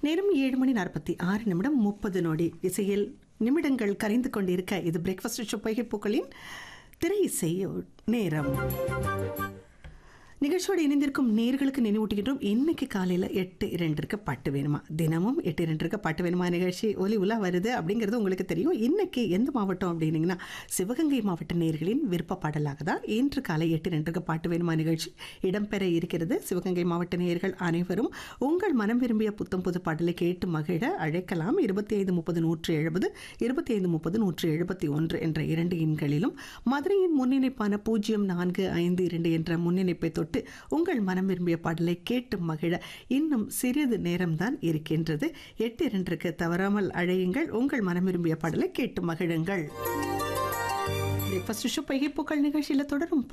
நேரம் ஏழு மணி நாற்பத்தி ஆறு நிமிடம் முப்பது நொடி இசையில் நிமிடங்கள் கரைந்து கொண்டிருக்க இது பிரேக்ஃபாஸ்ட் ஷோ பைகைப்பூக்களின் திரை இசை நேரம் நிகழ்ச்சியோடு இணைந்திருக்கும் நேர்களுக்கு நினைவூட்டுகின்றோம் இன்னைக்கு காலையில் எட்டு இரண்டிற்கு பாட்டு வேணுமா தினமும் எட்டு இரண்டிற்கு பாட்டு வேணுமா நிகழ்ச்சி ஒலி உலா வருது அப்படிங்கிறது உங்களுக்கு தெரியும் இன்னைக்கு எந்த மாவட்டம் அப்படின்னீங்கன்னா சிவகங்கை மாவட்ட நேர்களின் விருப்ப பாடலாக தான் இன்று காலை எட்டு இரண்டிற்கு பாட்டு வேணுமா நிகழ்ச்சி இடம்பெற இருக்கிறது சிவகங்கை மாவட்ட நேர்கள் அனைவரும் உங்கள் மனம் விரும்பிய புத்தம் புது பாடலை கேட்டு மகிழ அழைக்கலாம் இருபத்தி ஐந்து முப்பது நூற்று எழுபது இருபத்தி ஐந்து முப்பது நூற்று எழுபத்தி ஒன்று என்ற இரண்டு எண்களிலும் மதுரையின் முன்னிணைப்பான பூஜ்ஜியம் நான்கு ஐந்து இரண்டு என்ற முன்னிணைப்பை தொட்டு உங்கள் மனம் விரும்பிய பாடலை கேட்டு மகிழ இன்னும் சிறிது நேரம்தான் இருக்கின்றது எட்டு இரண்டிற்கு தவறாமல் அழையுங்கள் உங்கள் மனம் விரும்பிய பாடலை கேட்டு மகிழுங்கள் பிரேக்ஃபாஸ்ட் ஷோ பைகைப்பூக்கள் நிகழ்ச்சியில் தொடரும்